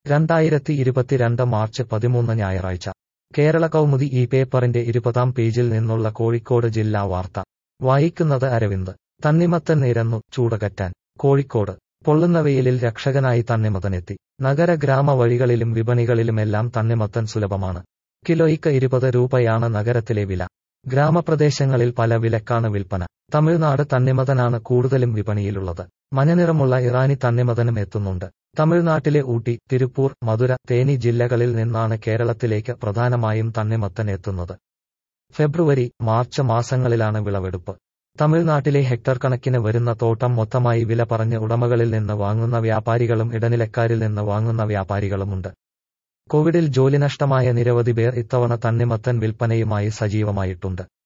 രണ്ടായിരത്തി ഇരുപത്തിരണ്ട് മാർച്ച് പതിമൂന്ന് ഞായറാഴ്ച കേരള കൗമുദി ഈ പേപ്പറിന്റെ ഇരുപതാം പേജിൽ നിന്നുള്ള കോഴിക്കോട് ജില്ലാ വാർത്ത വായിക്കുന്നത് അരവിന്ദ് തണ്ണിമത്തൻ നിരന്നു ചൂടകറ്റാൻ കോഴിക്കോട് പൊള്ളുന്ന വെയിലിൽ രക്ഷകനായി തണ്ണിമത്തനെത്തി നഗര ഗ്രാമ വഴികളിലും വിപണികളിലുമെല്ലാം തണ്ണിമത്തൻ സുലഭമാണ് കിലോയ്ക്ക് ഇരുപത് രൂപയാണ് നഗരത്തിലെ വില ഗ്രാമപ്രദേശങ്ങളിൽ പല വിലക്കാണ് വിൽപ്പന തമിഴ്നാട് തണ്ണിമതനാണ് കൂടുതലും വിപണിയിലുള്ളത് മഞ്ഞനിറമുള്ള ഇറാനി തണ്ണിമതനും എത്തുന്നുണ്ട് തമിഴ്നാട്ടിലെ ഊട്ടി തിരുപ്പൂർ മധുര തേനി ജില്ലകളിൽ നിന്നാണ് കേരളത്തിലേക്ക് പ്രധാനമായും തണ്ണിമത്തൻ എത്തുന്നത് ഫെബ്രുവരി മാർച്ച് മാസങ്ങളിലാണ് വിളവെടുപ്പ് തമിഴ്നാട്ടിലെ ഹെക്ടർ കണക്കിന് വരുന്ന തോട്ടം മൊത്തമായി വില പറഞ്ഞ് ഉടമകളിൽ നിന്ന് വാങ്ങുന്ന വ്യാപാരികളും ഇടനിലക്കാരിൽ നിന്ന് വാങ്ങുന്ന വ്യാപാരികളുമുണ്ട് കോവിഡിൽ ജോലി നഷ്ടമായ നിരവധി പേർ ഇത്തവണ തണ്ണിമത്തൻ വിൽപ്പനയുമായി സജീവമായിട്ടുണ്ട്